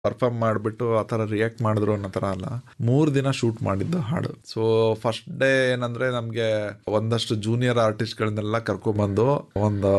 perform ಮಾಡಿಬಿಟ್ಟು ಆ ಥರ ರಿಯಾಕ್ಟ್ ಮಾಡಿದ್ರು ಅನ್ನೋ ಥರ ಅಲ್ಲ ಮೂರು ದಿನ ಶೂಟ್ ಮಾಡಿದ್ದು ಹಾಡು ಸೊ ಫಸ್ಟ್ ಡೇ ಏನಂದ್ರೆ ನಮಗೆ ಒಂದಷ್ಟು ಜೂನಿಯರ್ ಆರ್ಟಿಸ್ಟ್ಗಳನ್ನೆಲ್ಲ ಕರ್ಕೊಂಬಂದು ಒಂದು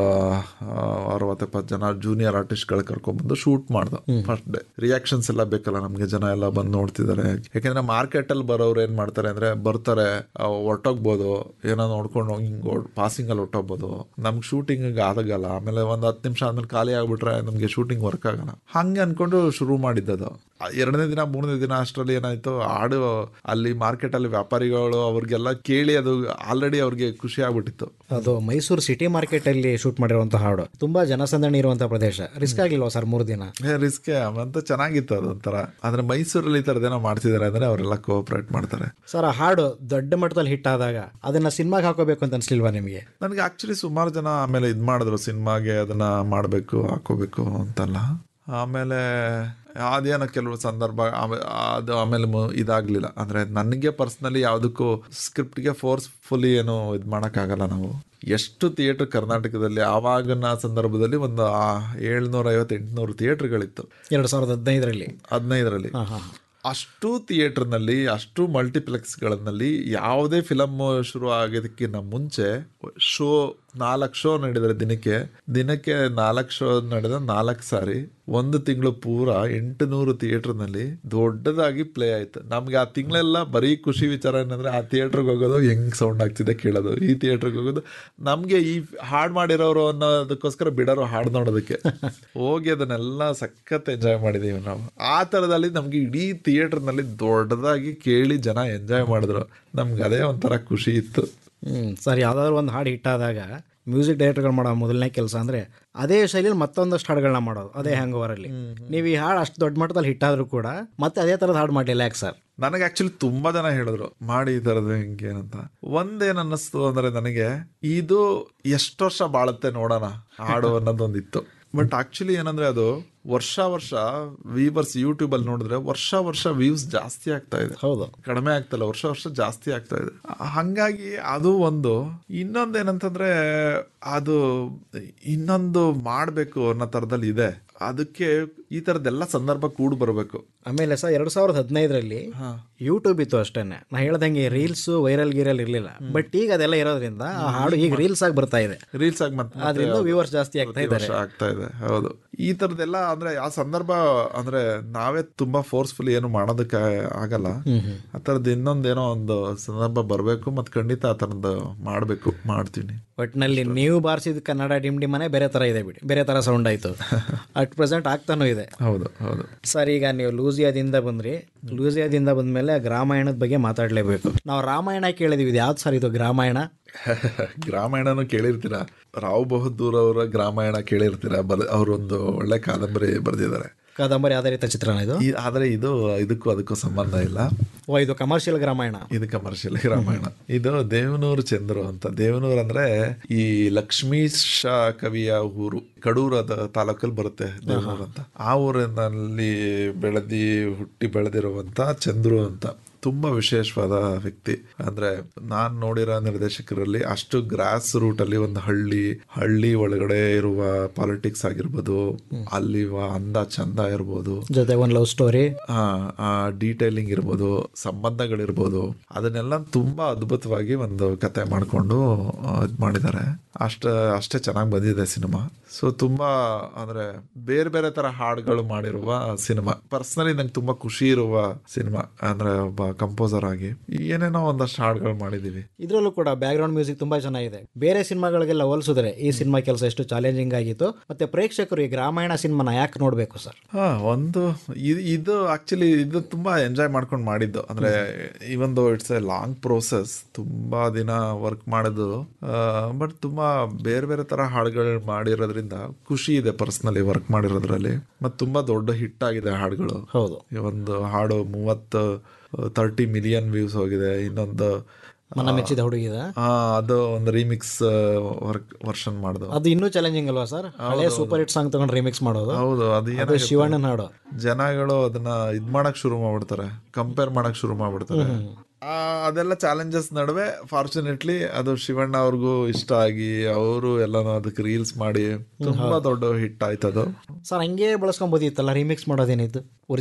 ಅರವತ್ತು ಎಪ್ಪತ್ತು ಜನ ಜೂನಿಯರ್ ಆರ್ಟಿಸ್ಟ್ಗಳು ಕರ್ಕೊಂಬಂದು ಶೂಟ್ ಮಾಡ್ದು ಫಸ್ಟ್ ಡೇ ರಿಯಾಕ್ಷನ್ಸ್ ಎಲ್ಲ ಬೇಕಲ್ಲ ನಮಗೆ ಜನ ಎಲ್ಲ ಬಂದು ನೋಡ್ತಿದ್ದಾರೆ ಯಾಕೆಂದ್ರೆ ಮಾರ್ಕೆಟ್ ಅಲ್ಲಿ ಬರೋರು ಏನ್ ಮಾಡ್ತಾರೆ ಅಂದ್ರೆ ಬರ್ತಾರೆ ಆ, ಹೊರ್ಟೋಗ್ಬೋದು ಏನೋ ನೋಡ್ಕೊಂಡು ಹಿಂಗ್ ಪಾಸಿಂಗ್ ಅಲ್ಲಿ ಹೊರ್ಟೋಗ್ಬೋದು ನಮ್ಗೆ ಶೂಟಿಂಗ್ ಆಗಲ್ಲ ಆಮೇಲೆ ಒಂದ್ ಹತ್ತು ನಿಮಿಷ ಆದ್ಮೇಲೆ ಖಾಲಿ ಆಗ್ಬಿಟ್ರೆ ನಮ್ಗೆ ಶೂಟಿಂಗ್ ವರ್ಕ್ ಆಗಲ್ಲ ಹಂಗೆ ಅನ್ಕೊಂಡು ಶುರು ಮಾಡಿದ್ದದು ಆ ಎರಡನೇ ದಿನ ಮೂರನೇ ದಿನ ಅಷ್ಟರಲ್ಲಿ ಏನಾಯ್ತು ಹಾಡು ಅಲ್ಲಿ ಮಾರ್ಕೆಟ್ ಅಲ್ಲಿ ವ್ಯಾಪಾರಿಗಳು ಅವ್ರಿಗೆಲ್ಲ ಕೇಳಿ ಅದು ಆಲ್ರೆಡಿ ಅವ್ರಿಗೆ ಖುಷಿ ಆಗ್ಬಿಟ್ಟಿತ್ತು ಅದು ಮೈಸೂರು ಸಿಟಿ ಮಾರ್ಕೆಟ್ ಅಲ್ಲಿ ಶೂಟ್ ಮಾಡಿರುವಂತ ಹಾಡು ತುಂಬಾ ಜನಸಂದಣಿ ಇರುವಂತ ಪ್ರದೇಶ ರಿಸ್ಕ್ ಆಗಿಲ್ವಾ ಸರ್ ಮೂರು ದಿನ ರಿಸ್ಕೆ ಅಂತ ಚೆನ್ನಾಗಿತ್ತು ಅದೊಂಥರ ಆದ್ರೆ ಮೈಸೂರಲ್ಲಿ ಈ ಥರದ್ದೇನೋ ಮಾಡ್ತಿದ್ದಾರೆ ಅಂದ್ರೆ ಅವರೆಲ್ಲ ಕೋಆಪರೇಟ್ ಮಾಡ್ತಾರೆ ಸರ್ ಆ ಹಾಡು ದೊಡ್ಡ ಮಟ್ಟದಲ್ಲಿ ಹಿಟ್ ಆದಾಗ ಅದನ್ನ ಸಿನಿಮಾಗೆ ಹಾಕೋಬೇಕು ಅಂತ ಅನ್ಸ್ಲಿಲ್ವಾ ನಿಮಗೆ ನನಗೆ ಆಕ್ಚುಲಿ ಸುಮಾರು ಜನ ಆಮೇಲೆ ಇದು ಮಾಡಿದ್ರು ಸಿನಿಮಾಗೆ ಅದನ್ನ ಮಾಡಬೇಕು ಹಾಕೋಬೇಕು ಅಂತಲ್ಲ ಆಮೇಲೆ ಅದೇನೋ ಕೆಲವು ಸಂದರ್ಭ ಆಮೇ- ಅದು ಆಮೇಲೆ ಮು- ಇದಾಗ್ಲಿಲ್ಲ ಅಂದ್ರೆ ನನಗೆ ಪರ್ಸ್ನಲಿ ಯಾವುದಕ್ಕೂ ಸ್ಕ್ರಿಪ್ಟ್ಗೆ ಫೋರ್ಸ್ಫುಲಿ ಏನು ಇದು ಮಾಡೋಕ್ಕಾಗಲ್ಲ ನಾವು ಎಷ್ಟು ಥಿಯೇಟ್ರ್ ಕರ್ನಾಟಕದಲ್ಲಿ ಆವಾಗಿನ ಸಂದರ್ಭದಲ್ಲಿ ಒಂದು ಏಳ್ನೂರ ಐವತ್ತು ಎಂಟುನೂರು ಥಿಯೇಟ್ರ್ಗಳಿತ್ತು ಎರಡ್ ಸಾವಿರದ ಹದಿನೈದರಲ್ಲಿ ಹದಿನೈದರಲ್ಲಿ ಅಷ್ಟು ಥಿಯೇಟರ್ನಲ್ಲಿ ಅಷ್ಟು ಮಲ್ಟಿಪ್ಲೆಕ್ಸ್ಗಳಲ್ಲಿ ಯಾವುದೇ ಫಿಲಮ್ ಶುರು ಆಗೋದಕ್ಕಿಂತ ಮುಂಚೆ ಶೋ ನಾಲ್ಕು ಶೋ ನಡೆದರೆ ದಿನಕ್ಕೆ ದಿನಕ್ಕೆ ನಾಲ್ಕು ಶೋ ನಡೆದ ನಾಲ್ಕು ಸಾರಿ ಒಂದು ತಿಂಗಳು ಪೂರ ಎಂಟುನೂರು ಥಿಯೇಟರ್ನಲ್ಲಿ ದೊಡ್ಡದಾಗಿ ಪ್ಲೇ ಆಯ್ತು ನಮ್ಗೆ ಆ ತಿಂಗಳೆಲ್ಲ ಬರೀ ಖುಷಿ ವಿಚಾರ ಏನಂದ್ರೆ ಆ ಥಿಯೇಟ್ರಿಗೆ ಹೋಗೋದು ಹೆಂಗ್ ಸೌಂಡ್ ಆಗ್ತಿದೆ ಕೇಳೋದು ಈ ಥಿಯೇಟ್ರಿಗೆ ಹೋಗೋದು ನಮ್ಗೆ ಈ ಹಾಡ್ ಮಾಡಿರೋರು ಅನ್ನೋದಕ್ಕೋಸ್ಕರ ಬಿಡೋರು ಹಾಡು ನೋಡೋದಕ್ಕೆ ಹೋಗಿ ಅದನ್ನೆಲ್ಲ ಸಖತ್ ಎಂಜಾಯ್ ಮಾಡಿದೀವಿ ನಾವು ಆ ಥರದಲ್ಲಿ ನಮ್ಗೆ ಇಡೀ ಥಿಯೇಟರ್ನಲ್ಲಿ ದೊಡ್ಡದಾಗಿ ಕೇಳಿ ಜನ ಎಂಜಾಯ್ ಮಾಡಿದ್ರು ನಮ್ಗೆ ಅದೇ ಒಂಥರ ಖುಷಿ ಇತ್ತು ಹ್ಮ್ ಸರ್ ಯಾವ್ದಾದ್ರು ಒಂದು ಹಾಡು ಹಿಟ್ ಆದಾಗ ಮ್ಯೂಸಿಕ್ ಡೈರೆಕ್ಟರ್ಗಳು ಮಾಡೋ ಮೊದಲನೇ ಕೆಲಸ ಅಂದ್ರೆ ಅದೇ ಶೈಲಿಯಲ್ಲಿ ಮತ್ತೊಂದಷ್ಟು ಹಾಡುಗಳನ್ನ ಮಾಡೋದು ಅದೇ ಹ್ಯಾಂಗ್ ಓವರಲ್ಲಿ ನೀವು ಈ ಹಾಡು ಅಷ್ಟು ದೊಡ್ಡ ಮಟ್ಟದಲ್ಲಿ ಹಿಟ್ ಆದ್ರೂ ಕೂಡ ಮತ್ತೆ ಅದೇ ತರದ ಹಾಡು ಮಾಡಲಿಲ್ಲ ಯಾಕೆ ಸರ್ ನನಗೆ ಆಕ್ಚುಲಿ ತುಂಬಾ ಜನ ಹೇಳಿದ್ರು ಮಾಡಿ ಈ ಥರದ್ದು ಹಿಂಗೆ ಅಂತ ಒಂದೇನ್ ಅನ್ನಿಸ್ತು ಅಂದ್ರೆ ನನಗೆ ಇದು ಎಷ್ಟು ವರ್ಷ ಬಾಳುತ್ತೆ ನೋಡೋಣ ಹಾಡು ಅನ್ನೋದೊಂದಿತ್ತು ಬಟ್ ಆಕ್ಚುಲಿ ಏನಂದ್ರೆ ಅದು ವರ್ಷ ವರ್ಷ ವೀವರ್ಸ್ ಯೂಟ್ಯೂಬ್ ಅಲ್ಲಿ ನೋಡಿದ್ರೆ ವರ್ಷ ವರ್ಷ ವ್ಯೂಸ್ ಜಾಸ್ತಿ ಆಗ್ತಾ ಇದೆ ಹೌದು ಕಡಿಮೆ ಆಗ್ತಲ್ಲ ವರ್ಷ ವರ್ಷ ಜಾಸ್ತಿ ಆಗ್ತಾ ಇದೆ ಹಂಗಾಗಿ ಅದು ಒಂದು ಇನ್ನೊಂದೇನಂತಂದ್ರೆ ಅದು ಇನ್ನೊಂದು ಮಾಡಬೇಕು ಅನ್ನೋ ಥರದಲ್ಲಿ ಇದೆ ಅದಕ್ಕೆ ಈ ಥರದ್ದೆಲ್ಲ ಸಂದರ್ಭ ಕೂಡ್ ಬರಬೇಕು ಆಮೇಲೆ ಸರ್ ಎರಡ್ ಸಾವಿರದ ಹದಿನೈದರಲ್ಲಿ ಯೂಟ್ಯೂಬ್ ಇತ್ತು ಅಷ್ಟೇನೆ ನಾ ಹೇಳ್ದಂಗೆ ರೀಲ್ಸ್ ವೈರಲ್ ಗೀರಲ್ ಇರಲಿಲ್ಲ ಬಟ್ ಈಗ ಅದೆಲ್ಲ ಇರೋದ್ರಿಂದ ಆ ಹಾಡು ಈಗ ರೀಲ್ಸ್ ಆಗಿ ಬರ್ತಾ ಇದೆ ರೀಲ್ಸ್ ಆಗಿ ಮತ್ತೆ ಅದರಿಂದ ವ್ಯೂವರ್ಸ್ ಜಾಸ್ತಿ ಆಗ್ತಾ ಪ್ರತಿ ಇದ್ದಾರೆ ವರ್ಷ ಆಗ್ತಾ ಇದೆ ಹೌದು ಈ ತರದೆಲ್ಲ ಅಂದ್ರೆ ಆ ಸಂದರ್ಭ ಅಂದ್ರೆ ನಾವೇ ತುಂಬಾ ಫೋರ್ಸ್ಫುಲಿ ಏನು ಮಾಡೋದಕ್ಕೆ ಆಗಲ್ಲ ಆ ತರದ್ ಇನ್ನೊಂದೇನೋ ಒಂದು ಸಂದರ್ಭ ಬರಬೇಕು ಮತ್ತೆ ಖಂಡಿತ ಆ ತರದ್ದು ಮಾಡ್ಬೇಕು ಮಾಡ್ತೀನಿ ಒಟ್ನಲ್ಲಿ ನೀವು ಬಾರಿಸಿದ ಕನ್ನಡ ಡಿಮ್ ಡಿಮನೆ ಬೇರೆ ತರ ಇದೆ ಬಿಡಿ ಬೇರೆ ತರ ಸೌಂಡ್ ಆಯ್ತು ಅಟ್ ಪ್ರೆಸೆಂಟ್ ಆಗ್ತಾನೂ ಇದೆ ಹೌದು ಹೌದು ಸರ್ ಈಗ ನೀವು ಲೂಸಿಯಾದಿಂದ ಬಂದ್ರಿ ಲೂಸಿಯಾದಿಂದ ಬಂದ್ಮೇಲೆ ಗ್ರಾಮಾಯಣದ ಬಗ್ಗೆ ಮಾತಾಡ್ಲೇಬೇಕು ನಾವು ರಾಮಾಯಣ ಕೇಳಿದೀವಿ ಇದು ಯಾವ್ದು ಸರ್ ಇದು ಗ್ರಾಮಾಯಣ ಗ್ರಾಮಾಯಣನು ಕೇಳಿರ್ತೀರ ರಾವ್ ಬಹದ್ದೂರ್ ಅವರ ಗ್ರಾಮಾಯಣ ಕೇಳಿರ್ತೀರ ಬರ ಅವರೊಂದು ಒಳ್ಳೆ ಕಾದಂಬರಿ ಬರೆದಿದ್ದಾರೆ ಕಾದಂಬರಿ ಆಧಾರಿತ ಚಿತ್ರಣ ಇದು ಈ ಆದ್ರೆ ಇದು ಇದಕ್ಕೂ ಅದಕ್ಕೂ ಸಂಬಂಧ ಇಲ್ಲ ಓ ಇದು ಕಮರ್ಷಿಯಲ್ ಗ್ರಾಮಾಯಣ ಇದು ಕಮರ್ಷಿಯಲ್ ರಾಮಾಯಣ ಇದು ದೇವನೂರು ಚಂದ್ರು ಅಂತ ದೇವನೂರು ಅಂದ್ರೆ ಈ ಲಕ್ಷ್ಮೀಶ ಕವಿಯ ಊರು ಕಡೂರದ ತಾಲೂಕಲ್ಲಿ ಬರುತ್ತೆ ದೇವನೂರು ಅಂತ ಆ ಊರಿನಲ್ಲಿ ಬೆಳೆದಿ ಹುಟ್ಟಿ ಬೆಳೆದಿರುವಂತ ಚಂದ್ರು ಅಂತ ತುಂಬಾ ವಿಶೇಷವಾದ ವ್ಯಕ್ತಿ ಅಂದ್ರೆ ನಾನ್ ನೋಡಿರೋ ನಿರ್ದೇಶಕರಲ್ಲಿ ಅಷ್ಟು ಗ್ರಾಸ್ ರೂಟ್ ಅಲ್ಲಿ ಒಂದು ಹಳ್ಳಿ ಹಳ್ಳಿ ಒಳಗಡೆ ಇರುವ ಪಾಲಿಟಿಕ್ಸ್ ಆಗಿರ್ಬೋದು ಅಲ್ಲಿ ಅಂದ ಚಂದ ಇರ್ಬೋದು ಜೊತೆ ಒಂದು ಲವ್ ಸ್ಟೋರಿ ಆ ಡೀಟೈಲಿಂಗ್ ಇರ್ಬೋದು ಸಂಬಂಧಗಳಿರ್ಬೋದು ಅದನ್ನೆಲ್ಲ ತುಂಬಾ ಅದ್ಭುತವಾಗಿ ಒಂದು ಕತೆ ಮಾಡಿಕೊಂಡು ಇದು ಮಾಡಿದ್ದಾರೆ ಅಷ್ಟ ಅಷ್ಟೇ ಚೆನ್ನಾಗಿ ಬಂದಿದೆ ಸಿನಿಮಾ ಸೊ ತುಂಬಾ ಅಂದ್ರೆ ಬೇರೆ ಬೇರೆ ತರ ಹಾಡುಗಳು ಮಾಡಿರುವ ಸಿನಿಮಾ ಪರ್ಸನಲಿ ನಂಗೆ ತುಂಬಾ ಖುಷಿ ಇರುವ ಸಿನಿಮಾ ಅಂದ್ರೆ ಒಬ್ಬ ಕಂಪೋಸರ್ ಆಗಿ ಏನೇನೋ ಒಂದಷ್ಟು ಹಾಡುಗಳು ಮಾಡಿದೀವಿ ಇದ್ರಲ್ಲೂ ಕೂಡ ಬ್ಯಾಕ್ ಗ್ರೌಂಡ್ ಮ್ಯೂಸಿಕ್ ತುಂಬಾ ಚೆನ್ನಾಗಿದೆ ಬೇರೆ ಸಿನಿಮಾಗಳಿಗೆಲ್ಲ ಹೋಲಿಸಿದ್ರೆ ಈ ಸಿನಿಮಾ ಕೆಲಸ ಎಷ್ಟು ಚಾಲೆಂಜಿಂಗ್ ಆಗಿತ್ತು ಮತ್ತೆ ಪ್ರೇಕ್ಷಕರು ಈ ಗ್ರಾಮಾಯಣ ಸಿನಿಮಾನ ಯಾಕೆ ನೋಡ್ಬೇಕು ಸರ್ ಹಾ ಒಂದು ಇ- ಇದು ಆಕ್ಚುಲಿ ಇದು ತುಂಬಾ ಎಂಜಾಯ್ ಮಾಡ್ಕೊಂಡು ಮಾಡಿದ್ದು ಅಂದ್ರೆ ಇವನ್ ದೋ ಇಟ್ಸ್ ಎ ಲಾಂಗ್ ಪ್ರೋಸೆಸ್ ತುಂಬಾ ದಿನ ವರ್ಕ್ ಮಾಡೋದು ಬಟ್ ತುಂಬಾ ಬೇರೆ ಬೇರೆ ತರ ಹಾಡುಗಳು ಮಾಡಿರೋದ್ರಿಂದ ಖುಷಿ ಇದೆ ಪರ್ಸ್ನಲಿ ವರ್ಕ್ ಮಾಡಿರೋದ್ರಲ್ಲಿ ಮತ್ತೆ ತುಂಬಾ ದೊಡ್ಡ ಹಿಟ್ ಆಗಿದೆ ಹಾಡುಗಳು ಹೌದು ಈ ಒಂದು ಹಾಡು ಮೂವತ್ತು ತರ್ಟಿ ಮಿಲಿಯನ್ ವ್ಯೂಸ್ ಹೋಗಿದೆ ಇನ್ನೊಂದು ಮನ ಮೆಚ್ಚಿದ ಹುಡುಗಿದ ಆ, ಅದು ಒಂದು ರೀಮಿಕ್ಸ್ ವರ್ಕ್ ವರ್ಷನ್ ಮಾಡ್ದು ಅದು ಇನ್ನೂ ಚಾಲೆಂಜಿಂಗ್ ಅಲ್ವಾ ಸರ್ ಹಳೆ ಸೂಪರ್ ಹಿಟ್ ಸಾಂಗ್ ತಗೊಂಡು ರಿಮಿಕ್ಸ್ ಮಾಡೋದು ಹೌದು ಅದು ಅದು ಏನಾಗುತ್ತೆ ಶಿವಣ್ಣನ ಹಾಡು ಜನಗಳು ಅದನ್ನ ಇದ್ ಮಾಡಕ್ ಶುರು ಮಾಡ್ಬಿಡ್ತಾರೆ ಕಂಪೇರ್ ಮಾಡಕ್ ಶುರು ಮಾಡ್ಬಿಡ್ತಾರೆ ಆ, ಅದೆಲ್ಲ ಚಾಲೆಂಜಸ್ ನಡುವೆ ಫಾರ್ಚುನೇಟ್ಲಿ ಅದು ಶಿವಣ್ಣ ಅವ್ರಿಗೂ ಇಷ್ಟ ಆಗಿ ಅವರು ಎಲ್ಲಾನು ಅದಕ್ಕೆ ರೀಲ್ಸ್ ಮಾಡಿ ತುಂಬಾ ದೊಡ್ಡ ಹಿಟ್ ಆಯ್ತದು ಸರ್ ಹಂಗೆ ಬಳಸ್ಕೊಂಬೋದಿತ್ತಲ್ಲ ರಿಮಿಕ್ಸ್ ಮಾಡೋದೇನಿತ್ತು